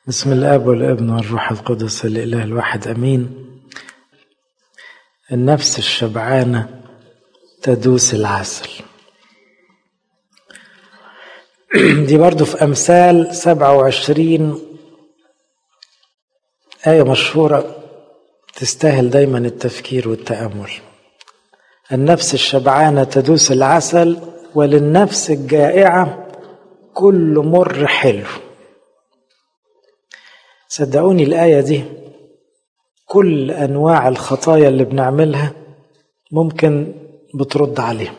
بسم الاب والابن والروح القدس الاله الواحد امين النفس الشبعانه تدوس العسل دي برضو في امثال 27 ايه مشهوره تستاهل دايما التفكير والتامل النفس الشبعانه تدوس العسل وللنفس الجائعه كل مر حلو صدقوني الآية دي كل أنواع الخطايا اللي بنعملها ممكن بترد عليها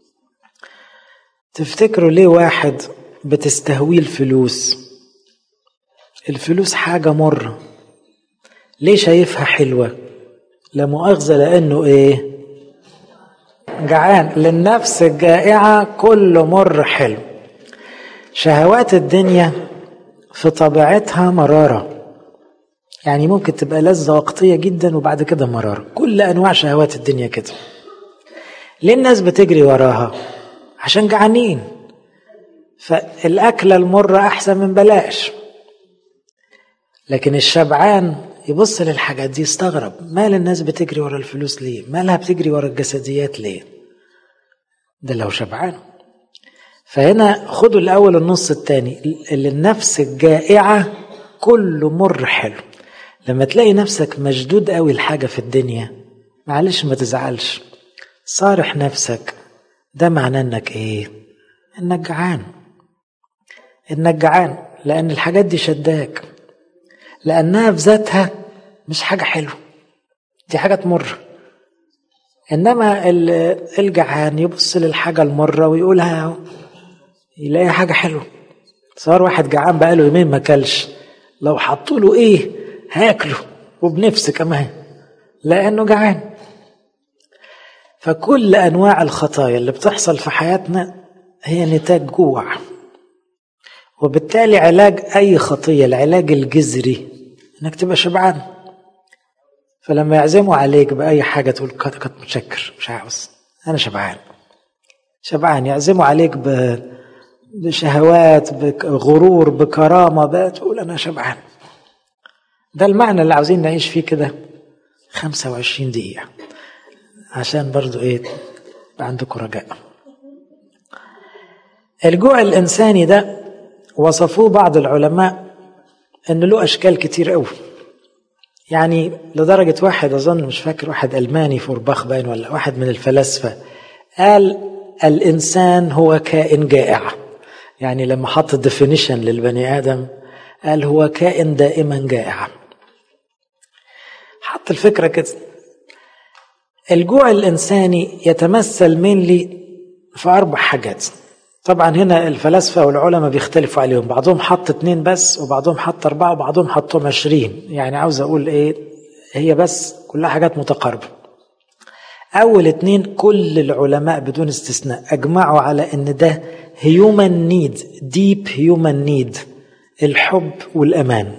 تفتكروا ليه واحد بتستهويه الفلوس الفلوس حاجة مرة ليه شايفها حلوة لا مؤاخذة لأنه إيه جعان للنفس الجائعة كل مر حلو شهوات الدنيا في طبيعتها مراره يعني ممكن تبقى لذة وقتية جدا وبعد كده مرارة كل أنواع شهوات الدنيا كده ليه الناس بتجري وراها عشان جعانين فالأكلة المرة أحسن من بلاش لكن الشبعان يبص للحاجات دي يستغرب مال الناس بتجري ورا الفلوس ليه مالها بتجري ورا الجسديات ليه ده لو شبعان فهنا خدوا الأول النص الثاني اللي النفس الجائعة كل مر حلو لما تلاقي نفسك مشدود قوي لحاجة في الدنيا معلش ما تزعلش صارح نفسك ده معناه انك ايه انك جعان انك جعان لان الحاجات دي شداك لانها في ذاتها مش حاجة حلوة دي حاجة تمر انما الجعان يبص للحاجة المرة ويقولها يلاقي حاجة حلوة صار واحد جعان بقاله يومين ما كلش لو حطوا له ايه هاكله وبنفس كمان لانه جعان فكل انواع الخطايا اللي بتحصل في حياتنا هي نتاج جوع وبالتالي علاج اي خطيه العلاج الجذري انك تبقى شبعان فلما يعزموا عليك باي حاجه تقول كنت متشكر مش عاوز انا شبعان شبعان يعزموا عليك ب بشهوات بغرور بكرامه بقى تقول انا شبعان ده المعنى اللي عاوزين نعيش فيه كده 25 دقيقة عشان برضو ايه عندكم رجاء الجوع الإنساني ده وصفوه بعض العلماء إن له أشكال كتير قوي يعني لدرجة واحد أظن مش فاكر واحد ألماني فورباخ باين ولا واحد من الفلاسفة قال الإنسان هو كائن جائع يعني لما حط الديفينيشن للبني آدم قال هو كائن دائما جائع حط الفكرة كده الجوع الإنساني يتمثل مينلي في أربع حاجات طبعا هنا الفلاسفة والعلماء بيختلفوا عليهم بعضهم حط اتنين بس وبعضهم حط أربعة وبعضهم حطهم عشرين يعني عاوز أقول إيه هي بس كلها حاجات متقاربة أول اتنين كل العلماء بدون استثناء أجمعوا على إن ده هيومن نيد ديب هيومن نيد الحب والأمان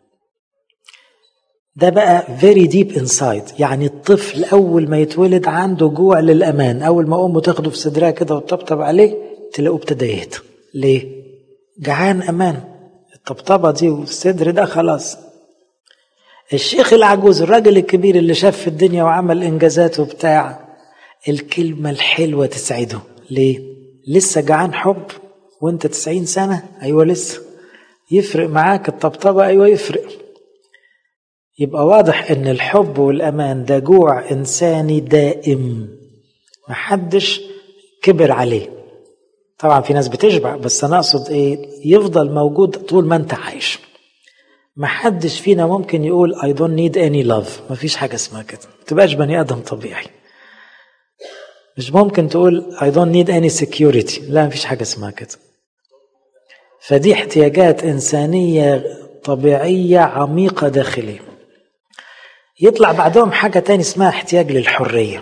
ده بقى very deep inside يعني الطفل أول ما يتولد عنده جوع للأمان أول ما أمه تاخده في صدرها كده وتطبطب عليه تلاقوه ابتدى يهدى ليه؟ جعان أمان الطبطبة دي والصدر ده خلاص الشيخ العجوز الراجل الكبير اللي شاف في الدنيا وعمل إنجازات وبتاع الكلمة الحلوة تسعده ليه؟ لسه جعان حب وانت تسعين سنة أيوة لسه يفرق معاك الطبطبة أيوة يفرق يبقى واضح ان الحب والامان ده جوع انساني دائم محدش كبر عليه طبعا في ناس بتشبع بس انا اقصد ايه يفضل موجود طول ما انت عايش محدش فينا ممكن يقول I don't need any love مفيش حاجة اسمها كده تبقاش بني آدم طبيعي مش ممكن تقول I don't need any security لا مفيش حاجة اسمها كده فدي احتياجات إنسانية طبيعية عميقة داخلية يطلع بعدهم حاجة تاني اسمها احتياج للحرية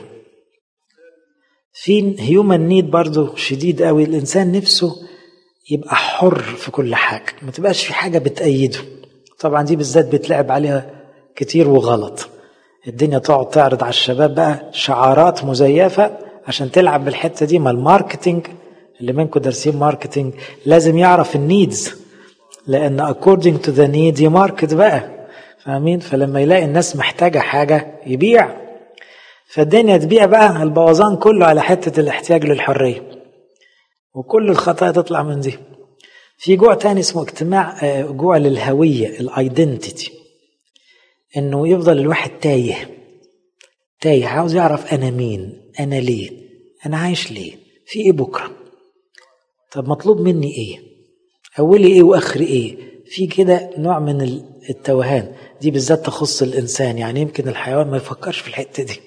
في هيومن نيد برضو شديد قوي الإنسان نفسه يبقى حر في كل حاجة ما تبقاش في حاجة بتأيده طبعا دي بالذات بتلعب عليها كتير وغلط الدنيا تقعد تعرض على الشباب بقى شعارات مزيفة عشان تلعب بالحتة دي ما الماركتينج اللي منكم دارسين ماركتينج لازم يعرف النيدز لأن according to the need يماركت بقى فاهمين فلما يلاقي الناس محتاجة حاجة يبيع فالدنيا تبيع بقى البوظان كله على حتة الاحتياج للحرية وكل الخطايا تطلع من دي في جوع تاني اسمه اجتماع جوع للهوية الايدنتيتي انه يفضل الواحد تايه تايه عاوز يعرف انا مين انا ليه انا عايش ليه في ايه بكره طب مطلوب مني ايه اولي ايه واخري ايه في كده نوع من التوهان دي بالذات تخص الانسان يعني يمكن الحيوان ما يفكرش في الحته دي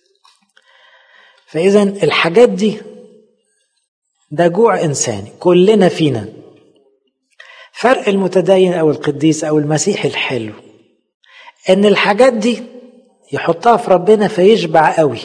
فاذا الحاجات دي ده جوع انساني كلنا فينا فرق المتدين او القديس او المسيحي الحلو ان الحاجات دي يحطها في ربنا فيشبع قوي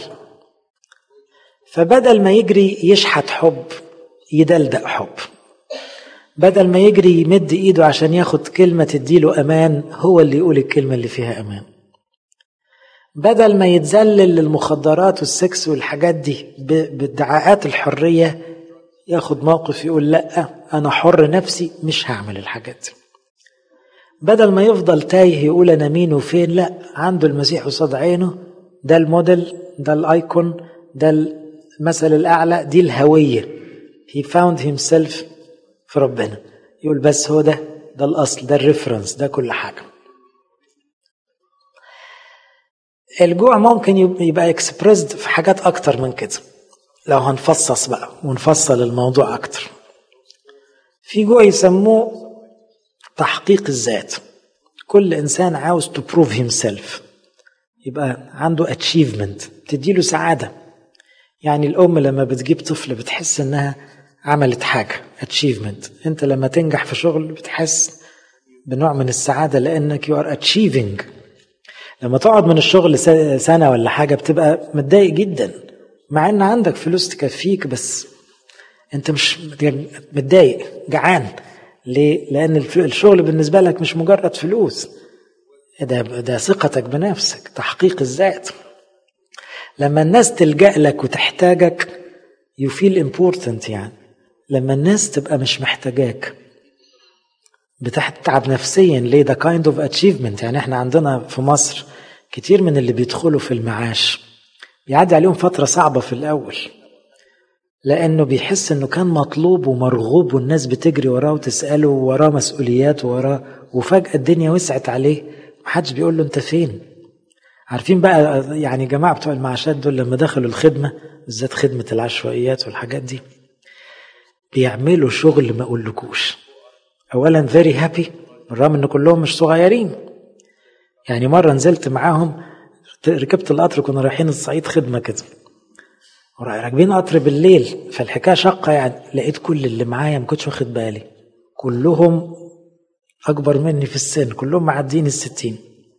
فبدل ما يجري يشحت حب يدلدق حب بدل ما يجري يمد ايده عشان ياخد كلمة تديله امان هو اللي يقول الكلمة اللي فيها امان بدل ما يتذلل للمخدرات والسكس والحاجات دي بادعاءات الحرية ياخد موقف يقول لا انا حر نفسي مش هعمل الحاجات دي بدل ما يفضل تايه يقول انا مين وفين لا عنده المسيح قصاد عينه ده الموديل ده الايكون ده المثل الاعلى دي الهويه he found himself في ربنا يقول بس هو ده ده الاصل ده الريفرنس ده كل حاجه الجوع ممكن يبقى اكسبريسد في حاجات اكتر من كده لو هنفصص بقى ونفصل الموضوع اكتر في جوع يسموه تحقيق الذات كل انسان عاوز to prove himself يبقى عنده achievement تديله سعاده يعني الام لما بتجيب طفل بتحس انها عملت حاجه achievement انت لما تنجح في شغل بتحس بنوع من السعاده لانك you are achieving لما تقعد من الشغل سنه ولا حاجه بتبقى متضايق جدا مع ان عندك فلوس تكفيك بس انت مش متضايق جعان ليه؟ لأن الشغل بالنسبة لك مش مجرد فلوس ده ده ثقتك بنفسك تحقيق الذات لما الناس تلجأ لك وتحتاجك you feel important يعني لما الناس تبقى مش محتاجاك بتتعب نفسيا ليه ده kind of achievement يعني احنا عندنا في مصر كتير من اللي بيدخلوا في المعاش بيعدي عليهم فترة صعبة في الأول لأنه بيحس إنه كان مطلوب ومرغوب والناس بتجري وراه وتسأله وراه مسؤوليات وراه وفجأة الدنيا وسعت عليه محدش بيقول له أنت فين عارفين بقى يعني جماعة بتوع المعاشات دول لما دخلوا الخدمة بالذات خدمة العشوائيات والحاجات دي بيعملوا شغل ما أقولكوش أولا فيري هابي بالرغم إن كلهم مش صغيرين يعني مرة نزلت معاهم ركبت القطر كنا رايحين الصعيد خدمة كده راكبين قطر بالليل فالحكايه شقه يعني لقيت كل اللي معايا ما كنتش واخد بالي كلهم اكبر مني في السن كلهم معديين الستين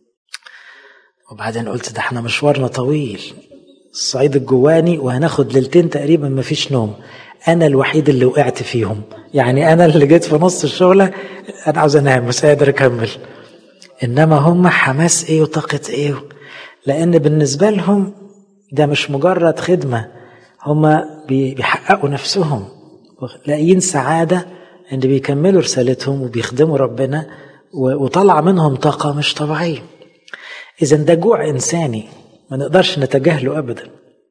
وبعدين قلت ده احنا مشوارنا طويل الصعيد الجواني وهناخد ليلتين تقريبا ما فيش نوم انا الوحيد اللي وقعت فيهم يعني انا اللي جيت في نص الشغله انا عاوز انام مش قادر اكمل انما هم حماس ايه وطاقه ايه لان بالنسبه لهم ده مش مجرد خدمه هما بيحققوا نفسهم لاقيين سعادة ان بيكملوا رسالتهم وبيخدموا ربنا وطلع منهم طاقة مش طبيعية إذا ده جوع إنساني ما نقدرش نتجاهله أبدا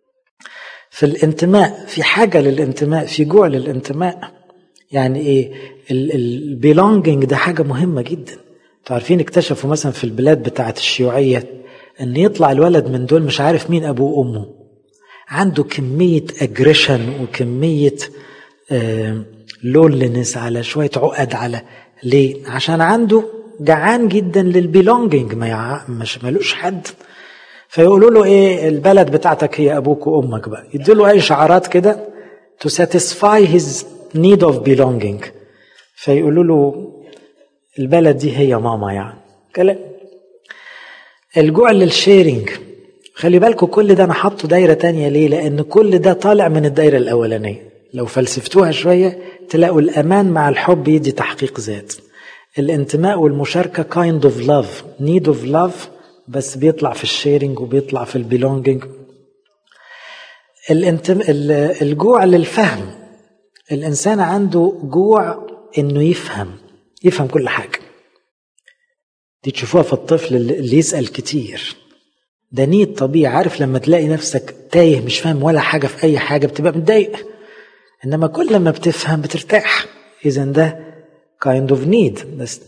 في الانتماء في حاجة للانتماء في جوع للانتماء يعني إيه البيلونجينج ده حاجة مهمة جدا تعرفين اكتشفوا مثلا في البلاد بتاعت الشيوعية ان يطلع الولد من دول مش عارف مين ابوه وامه عنده كمية اجريشن وكمية لونلنس على شوية عقد على ليه؟ عشان عنده جعان جدا للبيلونجينج ما يع... مش ملوش حد فيقولوا له ايه البلد بتاعتك هي ابوك وامك بقى يديله اي شعارات كده to satisfy his need of belonging فيقولوا له البلد دي هي ماما يعني كلام الجوع للشيرنج خلي بالكم كل ده انا حاطه دايره تانية ليه لان كل ده طالع من الدايره الاولانيه لو فلسفتوها شويه تلاقوا الامان مع الحب يدي تحقيق ذات الانتماء والمشاركه kind of love need of love بس بيطلع في الشيرنج وبيطلع في البيلونجينج الانتم... الجوع للفهم الانسان عنده جوع انه يفهم يفهم كل حاجة دي تشوفوها في الطفل اللي يسأل كتير ده نيد طبيعي عارف لما تلاقي نفسك تايه مش فاهم ولا حاجة في أي حاجة بتبقى متضايق إنما كل ما بتفهم بترتاح إذا ده kind of need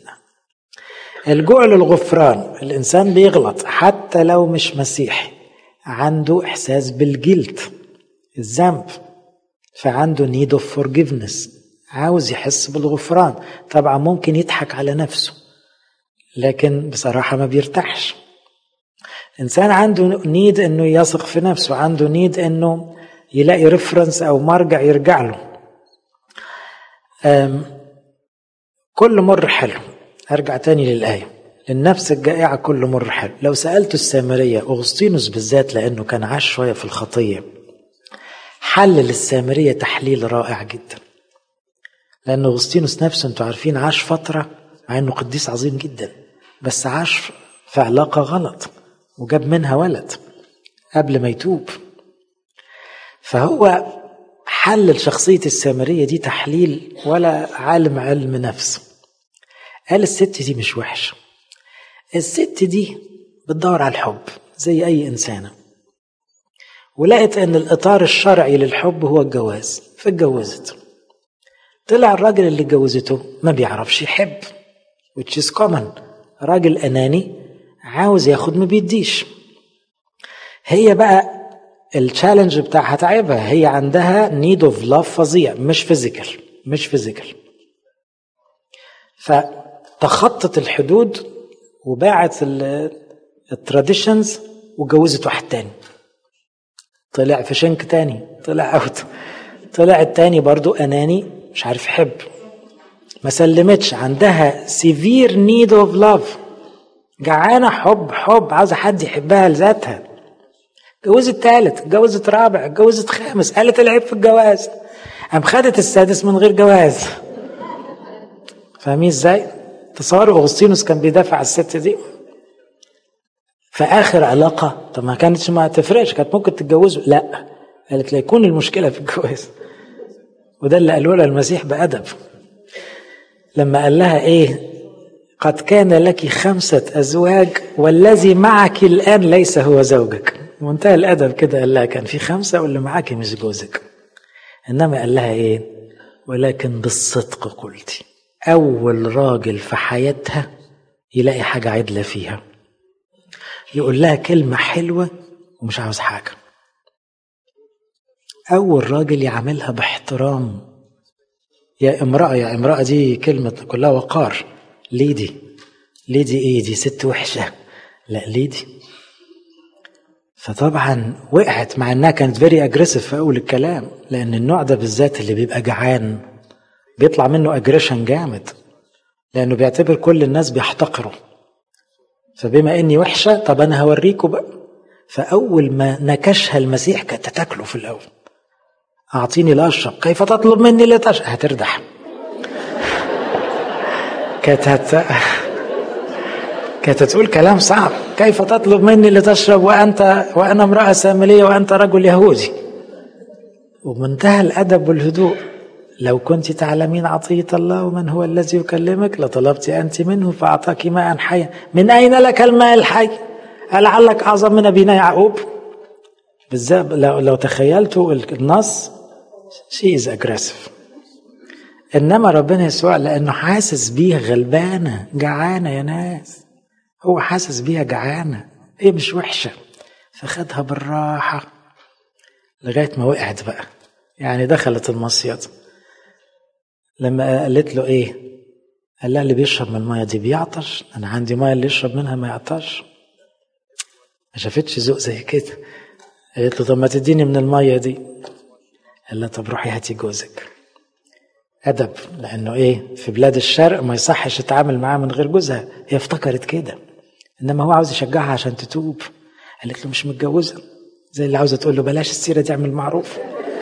الجوع للغفران الإنسان بيغلط حتى لو مش مسيحي عنده إحساس بالجلد الذنب فعنده need of forgiveness عاوز يحس بالغفران طبعا ممكن يضحك على نفسه لكن بصراحة ما بيرتاحش إنسان عنده نيد إنه يثق في نفسه عنده نيد إنه يلاقي ريفرنس أو مرجع يرجع له كل مر حلو أرجع تاني للآية للنفس الجائعة كل مر حلو لو سألت السامرية أغسطينوس بالذات لأنه كان عاش شوية في الخطية حلل السامرية تحليل رائع جدا لأن أغسطينوس نفسه أنتوا عارفين عاش فترة مع أنه قديس عظيم جدا بس عاش في علاقة غلط وجاب منها ولد قبل ما يتوب فهو حلل شخصية السامرية دي تحليل ولا عالم علم نفس قال الست دي مش وحشة الست دي بتدور على الحب زي أي إنسانة ولقت أن الإطار الشرعي للحب هو الجواز فاتجوزت طلع الراجل اللي اتجوزته ما بيعرفش يحب which is common راجل أناني عاوز ياخد ما بيديش هي بقى التشالنج بتاعها تعبها هي عندها نيد اوف لاف فظيع مش فيزيكال مش فيزيكال فتخطت الحدود وباعت التراديشنز وجوزت واحد تاني طلع في شنك تاني طلع اوت طلع التاني برضو اناني مش عارف يحب ما سلمتش عندها سيفير نيد اوف لاف جعانه حب حب عاوزه حد يحبها لذاتها اتجوزت تالت اتجوزت رابع اتجوزت خامس قالت العيب في الجواز قام خدت السادس من غير جواز فاهمين ازاي؟ تصوروا اغسطينوس كان بيدافع عن الست دي في اخر علاقه طب ما كانتش ما تفرقش كانت ممكن تتجوزه لا قالت لا يكون المشكله في الجواز وده اللي قالوا لها المسيح بادب لما قال لها ايه قد كان لك خمسة أزواج والذي معك الآن ليس هو زوجك منتهى الأدب كده قال لها كان في خمسة واللي معاك مش جوزك إنما قال لها إيه ولكن بالصدق قلتي أول راجل في حياتها يلاقي حاجة عدلة فيها يقول لها كلمة حلوة ومش عاوز حاجة أول راجل يعملها باحترام يا امرأة يا امرأة دي كلمة كلها وقار ليدي ليدي ايه دي ست وحشة لا ليدي فطبعا وقعت مع انها كانت فيري اجريسيف في اول الكلام لان النوع ده بالذات اللي بيبقى جعان بيطلع منه اجريشن جامد لانه بيعتبر كل الناس بيحتقروا فبما اني وحشه طب انا هوريكم بقى فاول ما نكشها المسيح كانت تاكله في الاول اعطيني لاشرب كيف تطلب مني لتشرب هتردح كانت هت... كانت تقول كلام صعب كيف تطلب مني لتشرب وانت وانا امراه سامليه وانت رجل يهودي ومنتهى الادب والهدوء لو كنت تعلمين عطية الله ومن هو الذي يكلمك لطلبت أنت منه فأعطاك ماء حيا من أين لك الماء الحي ألعلك أعظم من أبينا يعقوب بالذات لو, لو تخيلتوا النص شيء از اجريسيف انما ربنا يسوع لانه حاسس بيها غلبانه جعانه يا ناس هو حاسس بيها جعانه هي مش وحشه فخدها بالراحه لغايه ما وقعت بقى يعني دخلت المصيد لما قالت له ايه قال لها اللي بيشرب من الميه دي بيعطش انا عندي ميه اللي يشرب منها ما يعطش ما شافتش ذوق زي كده قالت له طب ما تديني من الميه دي قال لها طب روحي هاتي جوزك أدب لأنه إيه في بلاد الشرق ما يصحش يتعامل معاه من غير جوزها هي افتكرت كده إنما هو عاوز يشجعها عشان تتوب قالت له مش متجوزة زي اللي عاوزة تقول له بلاش السيرة دي اعمل معروف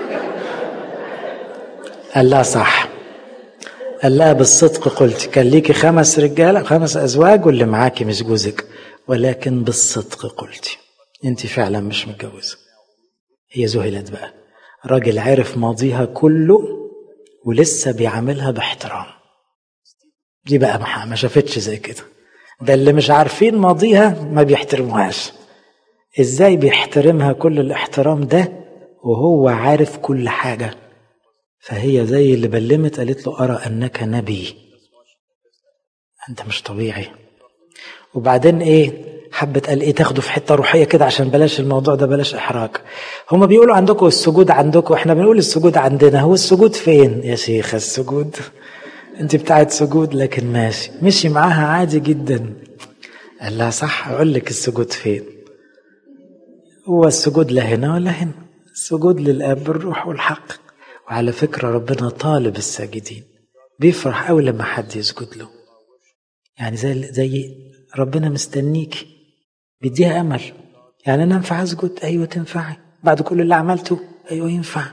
قال لها صح قال لها بالصدق قلت كان ليكي خمس رجالة خمس أزواج واللي معاكي مش جوزك ولكن بالصدق قلتي انت فعلا مش متجوزة هي ذهلت بقى راجل عرف ماضيها كله ولسه بيعاملها باحترام دي بقى ما شافتش زي كده ده اللي مش عارفين ماضيها ما بيحترموهاش ازاي بيحترمها كل الاحترام ده وهو عارف كل حاجة فهي زي اللي بلمت قالت له أرى أنك نبي أنت مش طبيعي وبعدين إيه حبت قال إيه تاخده في حتة روحية كده عشان بلاش الموضوع ده بلاش إحراج هما بيقولوا عندكم السجود عندكم إحنا بنقول السجود عندنا هو السجود فين يا شيخ السجود أنت بتاعت سجود لكن ماشي مشي معاها عادي جدا قال لها صح أقول لك السجود فين هو السجود لا هنا ولا هنا السجود للاب بالروح والحق وعلى فكره ربنا طالب الساجدين بيفرح قوي لما حد يسجد له يعني زي زي ربنا مستنيك بيديها امل يعني انا ينفع اسجد ايوه تنفعي بعد كل اللي عملته ايوه ينفع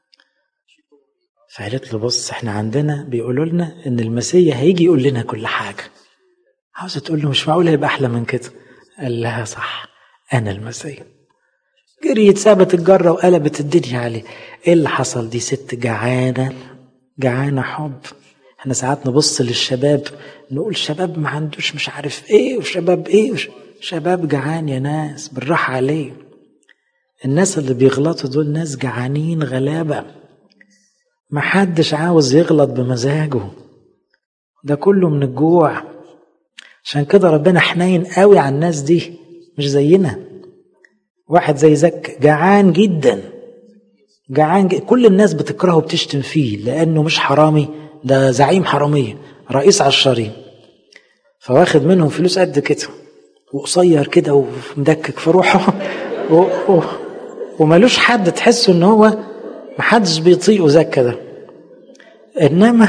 فقالت له بص احنا عندنا بيقولوا لنا ان المسيح هيجي يقول لنا كل حاجه عاوزه تقول له مش معقول هيبقى احلى من كده قال لها صح انا المسيح جريت سابت الجرة وقلبت الدنيا عليه ايه اللي حصل دي ست جعانة جعانة حب احنا ساعات نبص للشباب نقول شباب ما عندوش مش عارف ايه وشباب ايه وش... شباب جعان يا ناس بالراحة عليه الناس اللي بيغلطوا دول ناس جعانين غلابة ما حدش عاوز يغلط بمزاجه ده كله من الجوع عشان كده ربنا حنين قوي على الناس دي مش زينا واحد زي زك جعان جدا جعان جدا. كل الناس بتكرهه وبتشتم فيه لانه مش حرامي ده زعيم حراميه رئيس عشارين فواخد منهم فلوس قد كده وقصير كده ومدكك في روحه و... و... وملوش حد تحسه ان هو محدش بيطيقه زكا ده انما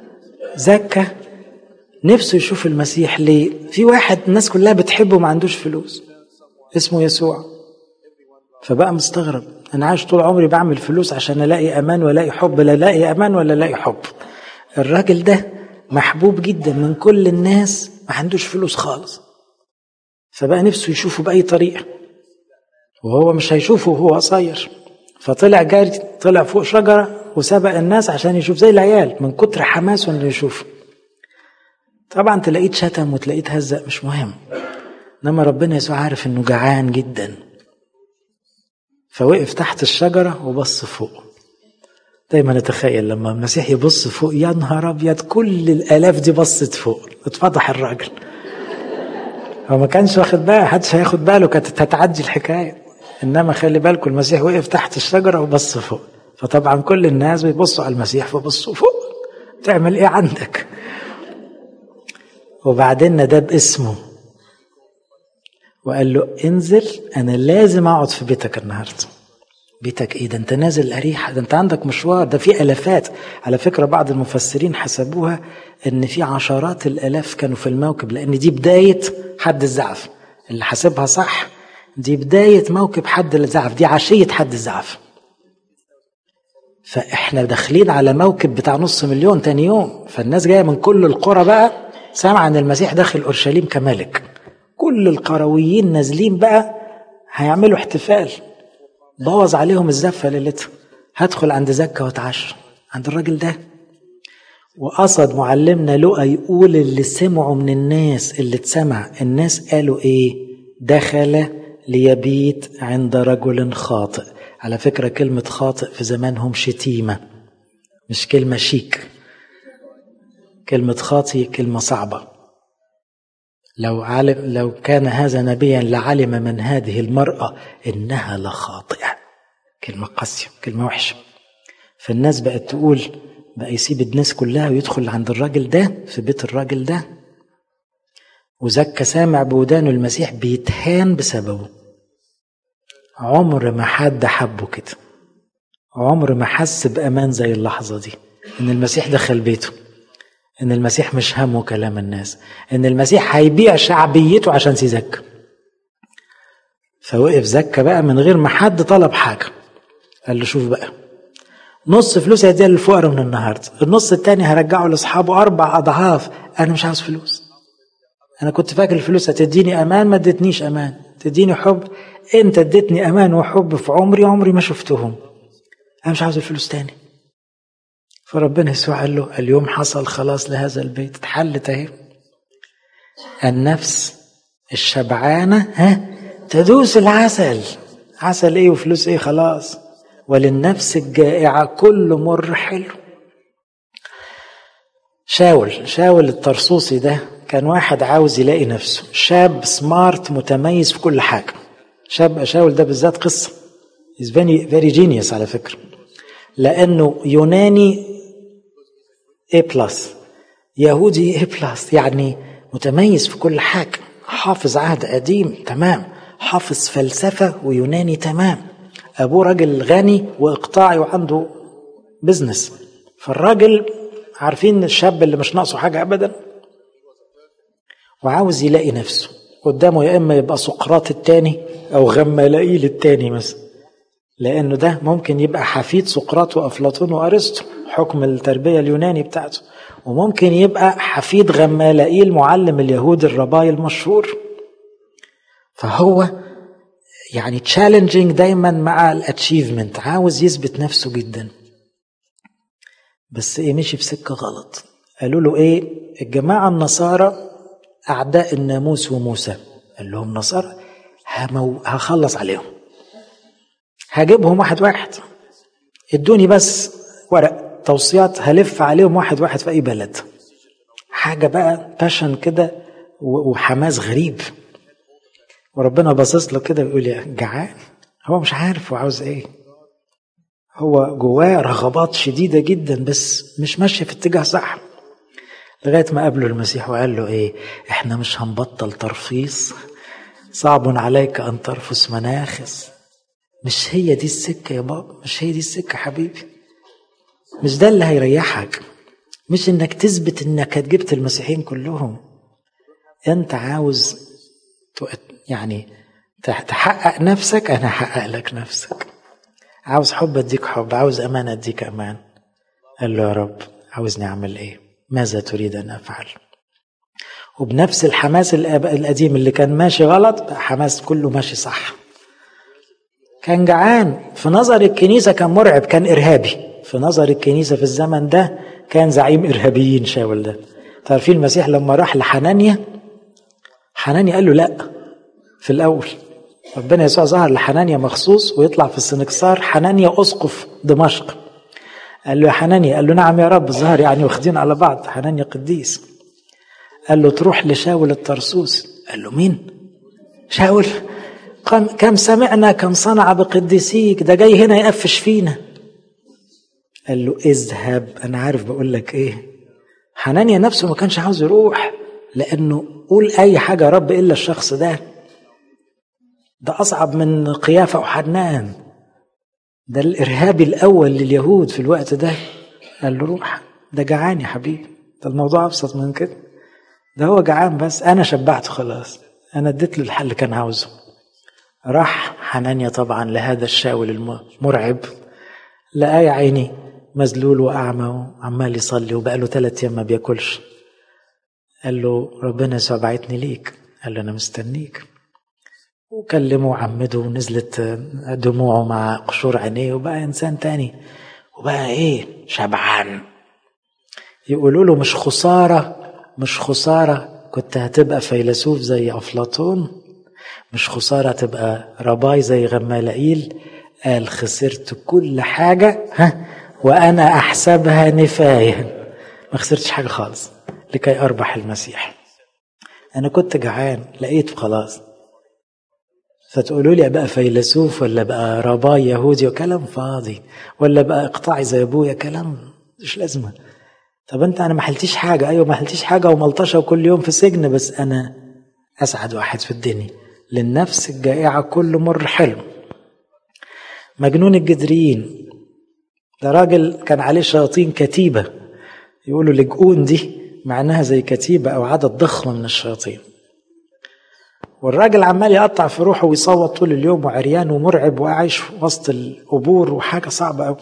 زكا نفسه يشوف المسيح ليه في واحد الناس كلها بتحبه ما عندوش فلوس اسمه يسوع فبقى مستغرب انا عايش طول عمري بعمل فلوس عشان الاقي امان والاقي حب لا الاقي امان ولا الاقي حب الراجل ده محبوب جدا من كل الناس ما عندوش فلوس خالص فبقى نفسه يشوفه باي طريقه وهو مش هيشوفه وهو قصير فطلع جاري طلع فوق شجره وسبق الناس عشان يشوف زي العيال من كتر حماسه انه يشوفه طبعا تلاقيه اتشتم وتلاقيه اتهزق مش مهم انما ربنا يسوع عارف انه جعان جدا فوقف تحت الشجره وبص فوق دايما اتخيل لما المسيح يبص فوق يا نهار ابيض كل الالاف دي بصت فوق اتفضح الراجل هو ما كانش واخد باله محدش هياخد باله كانت هتعدي الحكايه انما خلي بالكم المسيح وقف تحت الشجره وبص فوق فطبعا كل الناس بيبصوا على المسيح فبصوا فوق تعمل ايه عندك وبعدين ناداه باسمه وقال له انزل انا لازم اقعد في بيتك النهارده بيتك ايه ده انت نازل اريحه ده انت عندك مشوار ده في الافات على فكره بعض المفسرين حسبوها ان في عشرات الالاف كانوا في الموكب لان دي بدايه حد الزعف اللي حاسبها صح دي بدايه موكب حد الزعف دي عشيه حد الزعف فاحنا داخلين على موكب بتاع نص مليون تاني يوم فالناس جايه من كل القرى بقى سامعه ان المسيح داخل اورشليم كملك كل القرويين نازلين بقى هيعملوا احتفال بوظ عليهم الزفه ليلتها هدخل عند زكا واتعشى عند الراجل ده وقصد معلمنا لقى يقول اللي سمعوا من الناس اللي اتسمع الناس قالوا ايه دخل ليبيت عند رجل خاطئ على فكرة كلمة خاطئ في زمانهم شتيمة مش كلمة شيك كلمة خاطئ كلمة صعبة لو علم لو كان هذا نبيا لعلم من هذه المرأة إنها لخاطئة كلمة قاسية كلمة وحشة فالناس بقت تقول بقى يسيب الناس كلها ويدخل عند الراجل ده في بيت الراجل ده وزكى سامع بودانه المسيح بيتهان بسببه عمر ما حد حبه كده عمر ما حس بأمان زي اللحظة دي إن المسيح دخل بيته إن المسيح مش همه كلام الناس إن المسيح هيبيع شعبيته عشان سيزكى فوقف زكى بقى من غير ما حد طلب حاجة قال له شوف بقى نص فلوس هديها للفقراء من النهارده النص التاني هرجعه لاصحابه اربع اضعاف انا مش عاوز فلوس انا كنت فاكر الفلوس هتديني امان ما ادتنيش امان تديني حب انت اديتني امان وحب في عمري عمري ما شفتهم انا مش عاوز الفلوس تاني فربنا يسوع قال له اليوم حصل خلاص لهذا البيت اتحلت اهي النفس الشبعانة ها تدوس العسل عسل ايه وفلوس ايه خلاص وللنفس الجائعة كل مر حلو شاول شاول الطرسوسي ده كان واحد عاوز يلاقي نفسه شاب سمارت متميز في كل حاجة شاب شاول ده بالذات قصة is very, very genius على فكرة لأنه يوناني A بلس يهودي A بلس يعني متميز في كل حاجة حافظ عهد قديم تمام حافظ فلسفة ويوناني تمام أبوه راجل غني وإقطاعي وعنده بزنس فالراجل عارفين الشاب اللي مش ناقصه حاجة أبدا وعاوز يلاقي نفسه قدامه يا إما يبقى سقراط التاني أو غمالائيل التاني مثلا لأنه ده ممكن يبقى حفيد سقراط وأفلاطون وأرسطو حكم التربية اليوناني بتاعته وممكن يبقى حفيد غمالائيل معلم اليهود الرباي المشهور فهو يعني تشالنجينج دايما مع الاتشيفمنت عاوز يثبت نفسه جدا بس ايه مشي في سكه غلط قالوا له ايه الجماعه النصارى اعداء الناموس وموسى قال لهم نصارى همو... هخلص عليهم هجيبهم واحد واحد ادوني بس ورق توصيات هلف عليهم واحد واحد في اي بلد حاجه بقى باشن كده وحماس غريب وربنا باصص له كده ويقول يا جعان هو مش عارف هو عاوز ايه هو جواه رغبات شديدة جدا بس مش ماشية في اتجاه صح لغاية ما قابله المسيح وقال له ايه احنا مش هنبطل ترفيص صعب عليك ان ترفس مناخس مش هي دي السكة يا بابا مش هي دي السكة حبيبي مش ده اللي هيريحك مش انك تثبت انك جبت المسيحيين كلهم انت عاوز يعني تحقق نفسك انا هحقق لك نفسك عاوز حب اديك حب عاوز امان اديك امان قال له يا رب عاوزني اعمل ايه ماذا تريد ان افعل وبنفس الحماس القديم اللي كان ماشي غلط بقى حماس كله ماشي صح كان جعان في نظر الكنيسة كان مرعب كان إرهابي في نظر الكنيسة في الزمن ده كان زعيم إرهابيين شاول ده تعرفين المسيح لما راح لحنانيا حنانيا قال له لا في الأول ربنا يسوع ظهر لحنانيا مخصوص ويطلع في السنكسار حنانيا أسقف دمشق قال له يا حنانيا قال له نعم يا رب ظهر يعني واخدين على بعض حنانيا قديس قال له تروح لشاول الطرسوس قال له مين شاول كم سمعنا كم صنع بقديسيك ده جاي هنا يقفش فينا قال له اذهب انا عارف بقول لك ايه حنانيا نفسه ما كانش عاوز يروح لانه قول اي حاجه يا رب الا الشخص ده ده اصعب من قيافه وحنان ده الارهابي الاول لليهود في الوقت ده قال له روح ده جعان يا حبيبي ده الموضوع ابسط من كده ده هو جعان بس انا شبعته خلاص انا اديت له الحل اللي كان عاوزه راح حنانيا طبعا لهذا الشاول المرعب لقاه يا عيني مذلول واعمى وعمال يصلي وبقى له ثلاث ايام ما بياكلش قال له ربنا يسوع بعتني ليك قال له انا مستنيك وكلمه وعمده ونزلت دموعه مع قشور عينيه وبقى انسان تاني وبقى ايه شبعان يقولوا له مش خساره مش خساره كنت هتبقى فيلسوف زي افلاطون مش خساره تبقى رباي زي غمالائيل قال خسرت كل حاجه ها وانا احسبها نفايه ما خسرتش حاجه خالص لكي اربح المسيح انا كنت جعان لقيته خلاص فتقولوا لي بقى فيلسوف ولا بقى رباي يهودي وكلام فاضي ولا بقى اقطاعي زي ابويا كلام مش لازمه طب انت انا ما حلتيش حاجه ايوه ما حلتيش حاجه وملطشه وكل يوم في سجن بس انا اسعد واحد في الدنيا للنفس الجائعه كل مر حلو مجنون الجدريين ده راجل كان عليه شياطين كتيبه يقولوا لجؤون دي معناها زي كتيبه او عدد ضخم من الشياطين والراجل عمال يقطع في روحه ويصوت طول اليوم وعريان ومرعب وعايش وسط القبور وحاجه صعبه قوي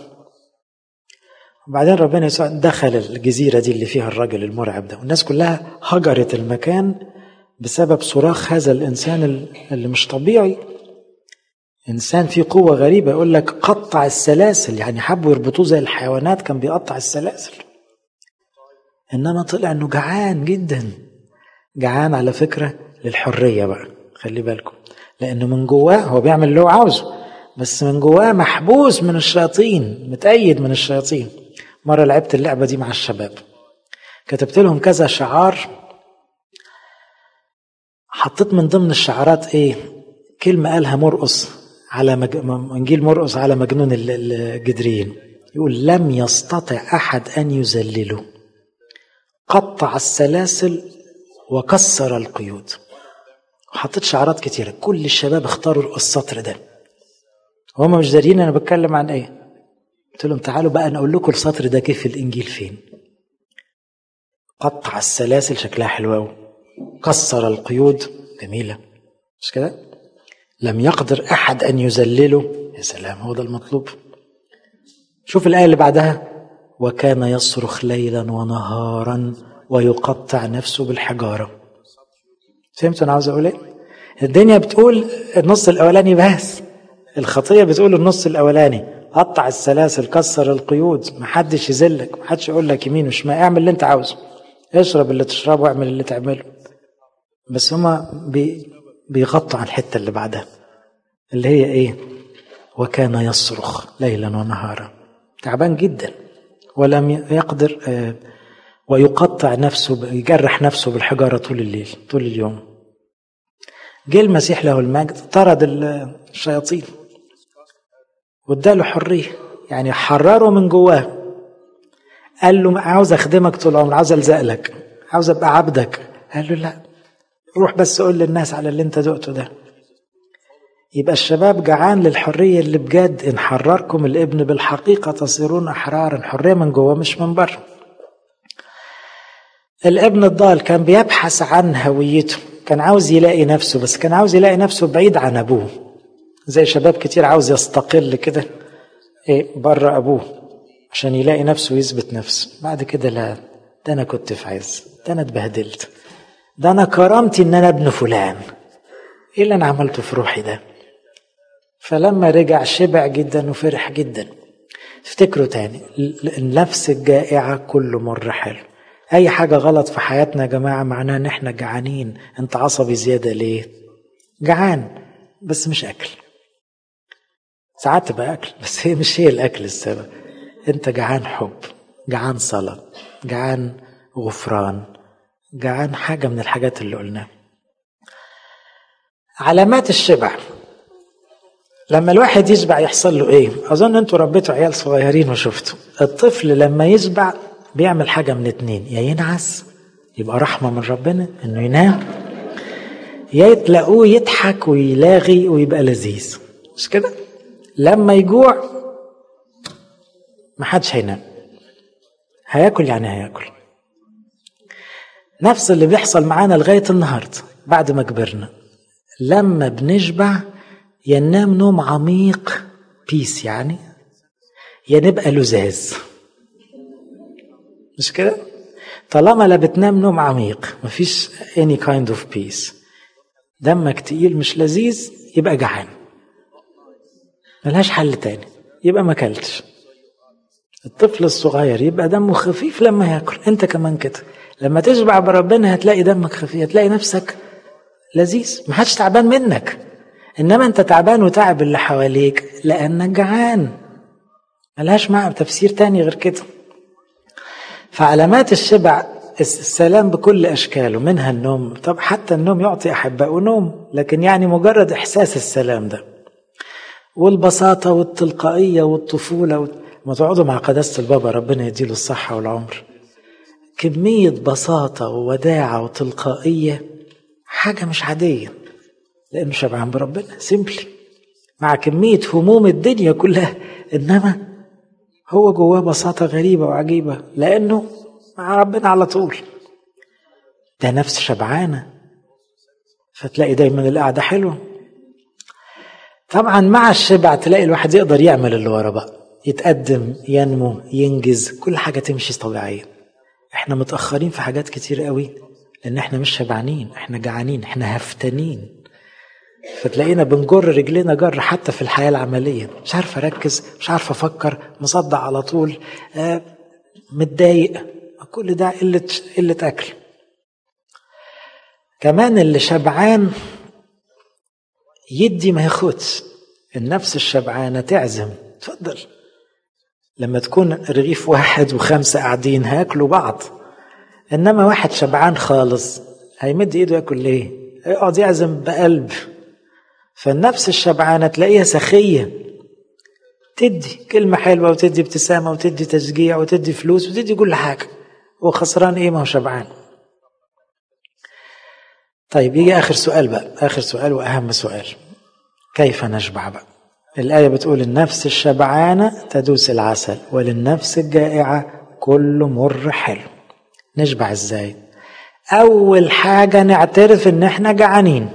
وبعدين ربنا يسوع دخل الجزيره دي اللي فيها الراجل المرعب ده والناس كلها هجرت المكان بسبب صراخ هذا الانسان اللي مش طبيعي إنسان فيه قوة غريبة يقول لك قطع السلاسل يعني حبوا يربطوه زي الحيوانات كان بيقطع السلاسل إنما طلع إنه جعان جدا جعان على فكرة للحرية بقى خلي بالكم لأنه من جواه هو بيعمل اللي هو عاوزه بس من جواه محبوس من الشياطين متأيد من الشياطين مرة لعبت اللعبة دي مع الشباب كتبت لهم كذا شعار حطيت من ضمن الشعارات ايه كلمة قالها مرقص على مج... انجيل مرقص على مجنون الجدرين يقول لم يستطع احد ان يذلله قطع السلاسل وكسر القيود وحطيت شعارات كتيرة كل الشباب اختاروا السطر ده هم مش دارين انا بتكلم عن ايه قلت لهم تعالوا بقى نقول لكم السطر ده كيف الانجيل فين قطع السلاسل شكلها حلو قوي كسر القيود جميلة مش كده لم يقدر أحد أن يذلله يا سلام هو ده المطلوب شوف الآية اللي بعدها وكان يصرخ ليلا ونهارا ويقطع نفسه بالحجارة فهمتوا أنا عاوز أقول إيه؟ الدنيا بتقول النص الأولاني بس الخطية بتقول النص الأولاني قطع السلاسل كسر القيود محدش يذلك محدش يقول لك يمين وشمال اعمل اللي انت عاوزه اشرب اللي تشربه واعمل اللي تعمله بس هما بي بيغطوا عن الحتة اللي بعدها اللي هي ايه وكان يصرخ ليلا ونهارا تعبان جدا ولم يقدر آه ويقطع نفسه يجرح نفسه بالحجارة طول الليل طول اليوم جه المسيح له المجد طرد الشياطين واداله حرية يعني حرره من جواه قال له عاوز اخدمك طول العمر عاوز الزق لك عاوز ابقى عبدك قال له لا روح بس قول للناس على اللي انت دقته ده يبقى الشباب جعان للحرية اللي بجد إن حرركم الابن بالحقيقة تصيرون أحرارا حرية من جوه مش من بره الابن الضال كان بيبحث عن هويته كان عاوز يلاقي نفسه بس كان عاوز يلاقي نفسه بعيد عن أبوه زي شباب كتير عاوز يستقل كده ايه بره أبوه عشان يلاقي نفسه ويثبت نفسه بعد كده لا ده أنا كنت في عز ده أنا اتبهدلت ده أنا كرامتي إن أنا ابن فلان إيه اللي أنا عملته في روحي ده فلما رجع شبع جدا وفرح جدا افتكروا تاني النفس الجائعة كل مر حلو أي حاجة غلط في حياتنا يا جماعة معناها إن إحنا جعانين أنت عصبي زيادة ليه؟ جعان بس مش أكل ساعات تبقى أكل بس هي مش هي الأكل السبب أنت جعان حب جعان صلاة جعان غفران جعان حاجة من الحاجات اللي قلناها علامات الشبع لما الواحد يشبع يحصل له ايه اظن انتوا ربيتوا عيال صغيرين وشفتوا الطفل لما يشبع بيعمل حاجه من اتنين يا ينعس يبقى رحمه من ربنا انه ينام يا تلاقوه يضحك ويلاغي ويبقى لذيذ مش كده لما يجوع محدش هينام هياكل يعني هياكل نفس اللي بيحصل معانا لغايه النهارده بعد ما كبرنا لما بنشبع يا ننام نوم عميق بيس يعني يا نبقى لزاز مش كده طالما لا بتنام نوم عميق مفيش any kind of peace دمك تقيل مش لذيذ يبقى جعان ملهاش حل تاني يبقى ما اكلتش الطفل الصغير يبقى دمه خفيف لما ياكل انت كمان كده لما تشبع بربنا هتلاقي دمك خفيف هتلاقي نفسك لذيذ ما حدش تعبان منك انما انت تعبان وتعب اللي حواليك لانك جعان ملهاش معنى تفسير تاني غير كده فعلامات الشبع السلام بكل اشكاله منها النوم طب حتى النوم يعطي احبائه نوم لكن يعني مجرد احساس السلام ده والبساطه والتلقائيه والطفوله و... ما تقعدوا مع قداسه البابا ربنا يديله الصحه والعمر كميه بساطه ووداعه وتلقائيه حاجه مش عاديه لانه شبعان بربنا سيمبلي مع كميه هموم الدنيا كلها انما هو جواه بساطه غريبه وعجيبه لانه مع ربنا على طول ده نفس شبعانه فتلاقي دايما القعده حلوه طبعا مع الشبع تلاقي الواحد يقدر يعمل اللي ورا بقى يتقدم ينمو ينجز كل حاجه تمشي طبيعيه احنا متاخرين في حاجات كتير قوي لان احنا مش شبعانين احنا جعانين احنا هفتانين فتلاقينا بنجر رجلينا جر حتى في الحياة العملية مش عارف أركز مش عارف أفكر مصدع على طول آه متضايق كل ده قلة قلة أكل كمان اللي شبعان يدي ما ياخدش النفس الشبعانة تعزم تفضل لما تكون رغيف واحد وخمسة قاعدين هياكلوا بعض إنما واحد شبعان خالص هيمد إيده ياكل ليه؟ يقعد يعزم بقلب فالنفس الشبعانة تلاقيها سخية تدي كلمة حلوة وتدي ابتسامة وتدي تشجيع وتدي فلوس وتدي كل حاجة وخسران إيه ما هو شبعان طيب يجي آخر سؤال بقى آخر سؤال وأهم سؤال كيف نشبع بقى الآية بتقول النفس الشبعانة تدوس العسل وللنفس الجائعة كل مر حلو نشبع ازاي أول حاجة نعترف إن إحنا جعانين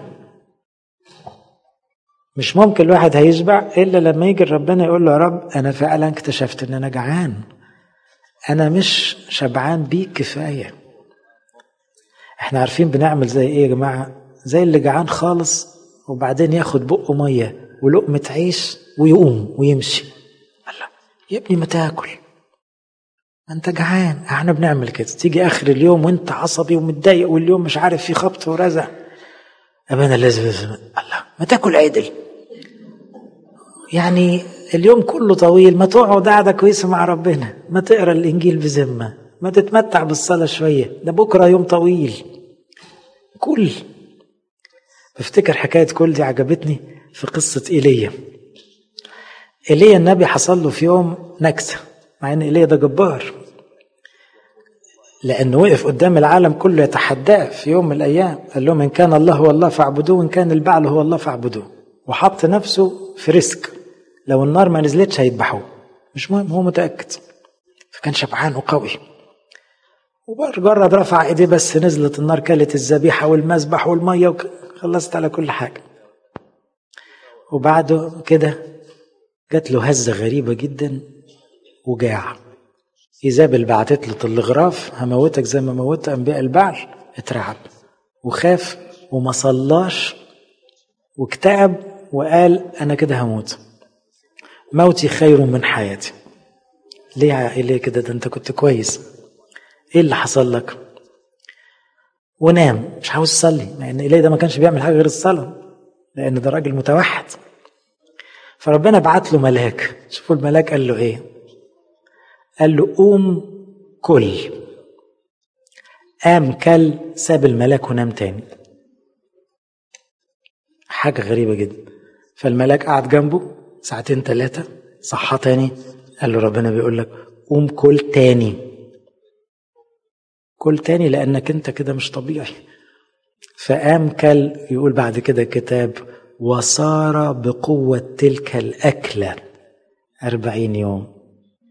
مش ممكن الواحد هيشبع إلا لما يجي ربنا يقول له يا رب أنا فعلا اكتشفت إن أنا جعان أنا مش شبعان بيك كفاية احنا عارفين بنعمل زي ايه يا جماعة زي اللي جعان خالص وبعدين ياخد بقه مية ولقمة عيش ويقوم ويمشي الله يا ابني ما تاكل ما انت جعان احنا بنعمل كده تيجي اخر اليوم وانت عصبي ومتضايق واليوم مش عارف في خبط ورزع أبانا لازم الله ما تاكل عدل يعني اليوم كله طويل ما تقعد قاعدة كويسة مع ربنا ما تقرا الإنجيل بذمة ما تتمتع بالصلاة شوية ده بكرة يوم طويل كل بفتكر حكاية كل دي عجبتني في قصة إيليا إيليا النبي حصل له في يوم نكسة مع إن إيليا ده جبار لأنه وقف قدام العالم كله يتحداه في يوم من الأيام قال لهم إن كان الله هو الله فاعبدوه وإن كان البعل هو الله فاعبدوه وحط نفسه في ريسك لو النار ما نزلتش هيذبحوه مش مهم هو متأكد فكان شبعان وقوي ومجرد رفع ايديه بس نزلت النار كلت الذبيحه والمذبح والميه وخلصت على كل حاجه وبعده كده جات له هزه غريبه جدا وجاع ايزابل بعتت له الغراف هموتك زي ما موت انبياء البعل اترعب وخاف وما صلاش واكتئب وقال انا كده هموت موتي خير من حياتي ليه ليه كده ده انت كنت كويس ايه اللي حصل لك ونام مش عاوز يصلي مع ان ايليا ده ما كانش بيعمل حاجه غير الصلاه لان ده راجل متوحد فربنا بعت له ملاك شوفوا الملاك قال له ايه قال له قوم كل قام كل ساب الملاك ونام تاني حاجة غريبة جدا فالملاك قعد جنبه ساعتين ثلاثة صحى تاني قال له ربنا بيقول لك قوم كل تاني كل تاني لأنك أنت كده مش طبيعي فقام كل يقول بعد كده الكتاب وصار بقوة تلك الأكلة أربعين يوم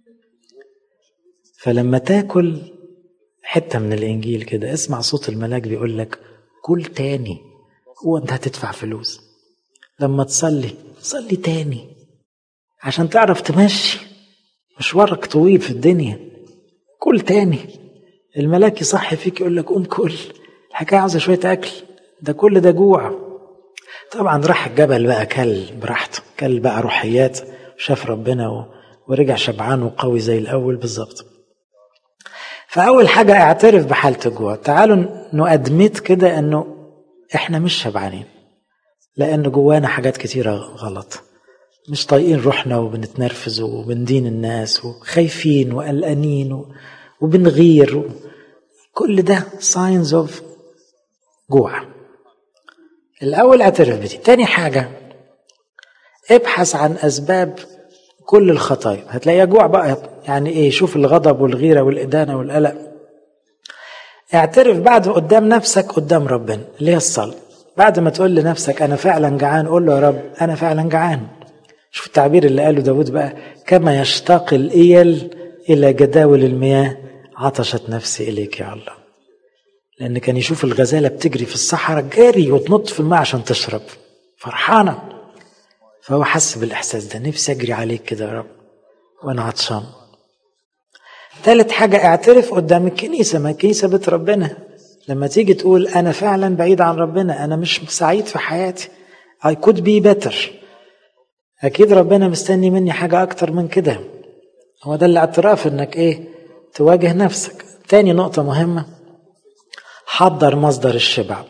فلما تاكل حتة من الإنجيل كده اسمع صوت الملاك بيقول لك كل تاني هو أنت هتدفع فلوس لما تصلي صلي تاني عشان تعرف تمشي مشوارك طويل في الدنيا كل تاني الملاك يصحي فيك يقول لك قوم كل الحكاية عاوزة شوية أكل ده كل ده جوع طبعا راح الجبل بقى كل براحته كل بقى روحيات وشاف ربنا ورجع شبعان وقوي زي الأول بالظبط فأول حاجة اعترف بحالة الجوع تعالوا نؤدمت كده أنه إحنا مش شبعانين لأن جوانا حاجات كتيرة غلط مش طايقين روحنا وبنتنرفز وبندين الناس وخايفين وقلقانين وبنغير كل ده signs of جوع الأول اعترف بدي تاني حاجة ابحث عن أسباب كل الخطايا هتلاقيها جوع بقى يعني ايه شوف الغضب والغيرة والإدانة والقلق اعترف بعد قدام نفسك قدام ربنا اللي هي الصلاة بعد ما تقول لنفسك أنا فعلا جعان قول له يا رب أنا فعلا جعان شوف التعبير اللي قاله داود بقى كما يشتاق الإيل إلى جداول المياه عطشت نفسي إليك يا الله لأن كان يشوف الغزالة بتجري في الصحراء جاري وتنط في الماء عشان تشرب فرحانة فهو حس بالإحساس ده نفسي أجري عليك كده يا رب وأنا عطشان ثالث حاجة اعترف قدام الكنيسة ما الكنيسة بيت ربنا لما تيجي تقول أنا فعلا بعيد عن ربنا أنا مش سعيد في حياتي I could be better أكيد ربنا مستني مني حاجة أكتر من كده هو ده الاعتراف إنك إيه تواجه نفسك تاني نقطة مهمة حضر مصدر الشبع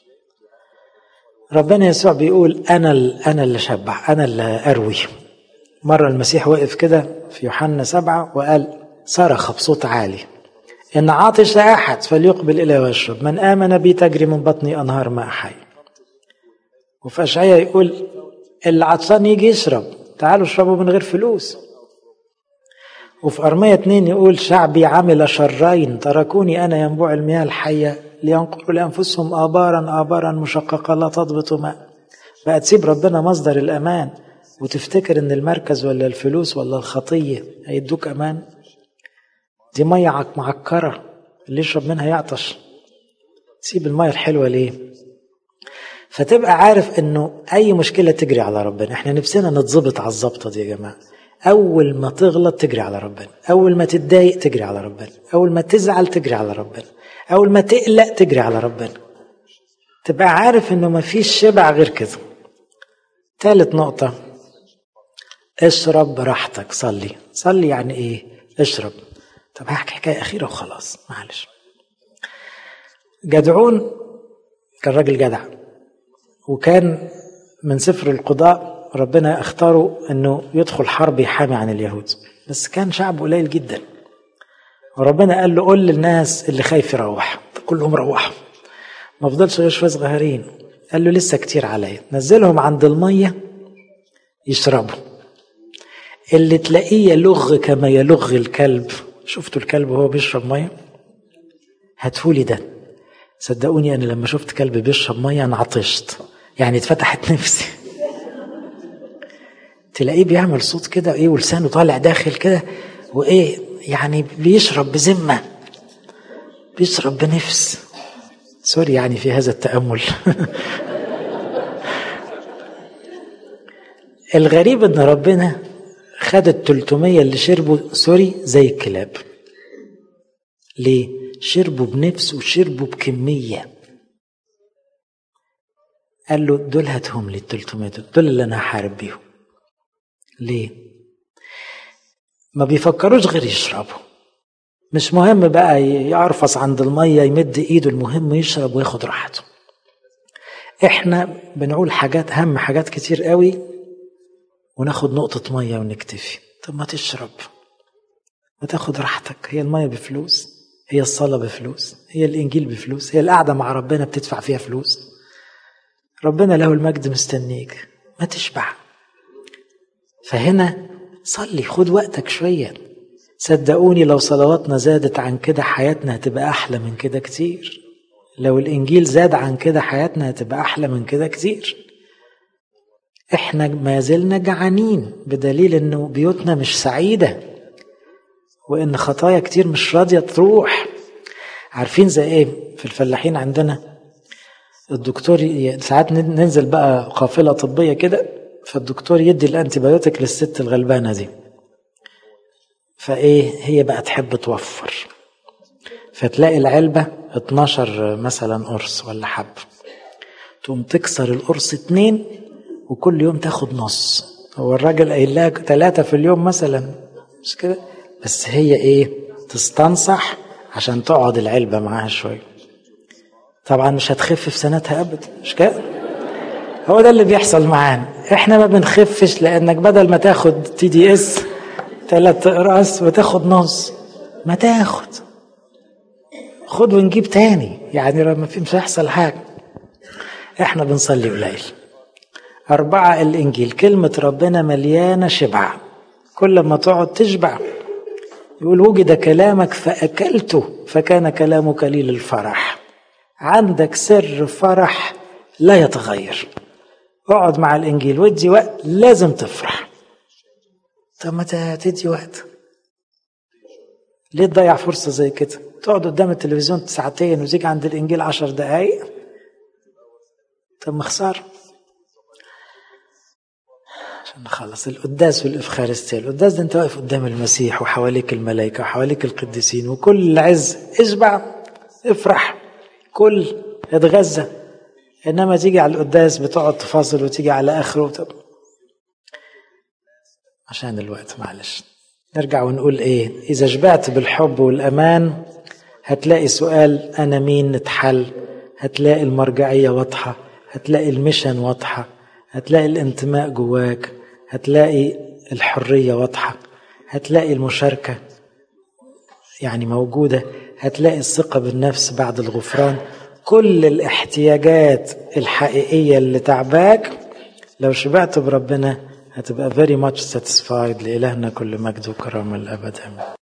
ربنا يسوع بيقول أنا أنا اللي شبع أنا اللي أروي مرة المسيح وقف كده في يوحنا سبعة وقال صرخ بصوت عالي إن عطش أحد فليقبل إلي ويشرب من آمن بي تجري من بطني أنهار ماء حي وفي أشعية يقول اللي عطشان يجي يشرب تعالوا اشربوا من غير فلوس وفي أرمية اتنين يقول شعبي عمل شرين تركوني أنا ينبوع المياه الحية لينقلوا لأنفسهم آبارا آبارا مشققة لا تضبط ماء بقى تسيب ربنا مصدر الأمان وتفتكر إن المركز ولا الفلوس ولا الخطية هيدوك أمان دي مية معكرة اللي يشرب منها يعطش تسيب المية الحلوة ليه فتبقى عارف انه اي مشكلة تجري على ربنا احنا نفسنا نتظبط على الظبطة دي يا جماعة اول ما تغلط تجري على ربنا اول ما تتضايق تجري على ربنا اول ما تزعل تجري على ربنا اول ما تقلق تجري على ربنا تبقى عارف انه ما فيش شبع غير كده ثالث نقطة اشرب براحتك صلي صلي يعني ايه اشرب طب هحكي حكاية أخيرة وخلاص معلش جدعون كان راجل جدع وكان من سفر القضاء ربنا اختاره انه يدخل حرب يحامي عن اليهود بس كان شعب قليل جدا وربنا قال له قول للناس اللي خايف يروح كلهم روحوا ما فضلش غير شويه صغيرين قال له لسه كتير عليا نزلهم عند الميه يشربوا اللي تلاقيه يلغ كما يلغ الكلب شفتوا الكلب وهو بيشرب ميه هاتهولي ده صدقوني انا لما شفت كلب بيشرب ميه انا عطشت يعني اتفتحت نفسي تلاقيه بيعمل صوت كده ايه ولسانه طالع داخل كده وايه يعني بيشرب بذمه بيشرب بنفس سوري يعني في هذا التامل الغريب ان ربنا خد ال 300 اللي شربوا سوري زي الكلاب ليه شربوا بنفس وشربوا بكميه قال له دول هاتهم لي ال 300 دول دول اللي انا هحارب بيهم ليه ما بيفكروش غير يشربوا مش مهم بقى يعرفص عند المية يمد ايده المهم يشرب وياخد راحته احنا بنقول حاجات هم حاجات كتير قوي وناخد نقطة مية ونكتفي طب ما تشرب ما تاخد راحتك هي المية بفلوس هي الصلاة بفلوس هي الإنجيل بفلوس هي القعدة مع ربنا بتدفع فيها فلوس ربنا له المجد مستنيك ما تشبع فهنا صلي خد وقتك شوية صدقوني لو صلواتنا زادت عن كده حياتنا هتبقى أحلى من كده كتير لو الإنجيل زاد عن كده حياتنا هتبقى أحلى من كده كتير احنا ما زلنا جعانين بدليل انه بيوتنا مش سعيده وان خطايا كتير مش راضيه تروح عارفين زي ايه في الفلاحين عندنا الدكتور ساعات ننزل بقى قافله طبيه كده فالدكتور يدي الانتيبيوتيك للست الغلبانه دي فايه هي بقى تحب توفر فتلاقي العلبه 12 مثلا قرص ولا حب تقوم تكسر القرص اتنين وكل يوم تاخد نص هو الراجل قايل لها ثلاثة في اليوم مثلا مش كده بس هي ايه تستنصح عشان تقعد العلبة معاها شوية طبعا مش هتخف في سنتها ابدا مش كده هو ده اللي بيحصل معانا احنا ما بنخفش لانك بدل ما تاخد تي دي اس ثلاث اقراص وتاخد نص ما تاخد خد ونجيب تاني يعني ما في مش هيحصل حاجه احنا بنصلي قليل أربعة الإنجيل كلمة ربنا مليانة شبع كل ما تقعد تشبع يقول وجد كلامك فأكلته فكان كلامك لي للفرح عندك سر فرح لا يتغير اقعد مع الإنجيل ودي وقت لازم تفرح طب ما تدي وقت ليه تضيع فرصة زي كده تقعد قدام التلفزيون ساعتين وتيجي عند الإنجيل عشر دقايق طب ما خساره عشان نخلص القداس والإفخارستيا القداس ده أنت واقف قدام المسيح وحواليك الملائكة وحواليك القديسين وكل العز اشبع افرح كل اتغذى انما تيجي على القداس بتقعد تفاصل وتيجي على اخره وت... عشان الوقت معلش نرجع ونقول ايه اذا شبعت بالحب والامان هتلاقي سؤال انا مين اتحل هتلاقي المرجعيه واضحه هتلاقي المشن واضحه هتلاقي الانتماء جواك هتلاقي الحريه واضحه هتلاقي المشاركه يعني موجوده هتلاقي الثقه بالنفس بعد الغفران كل الاحتياجات الحقيقيه اللي تعباك لو شبعت بربنا هتبقى very much satisfied لإلهنا كل مجد وكرامة الأبد آمين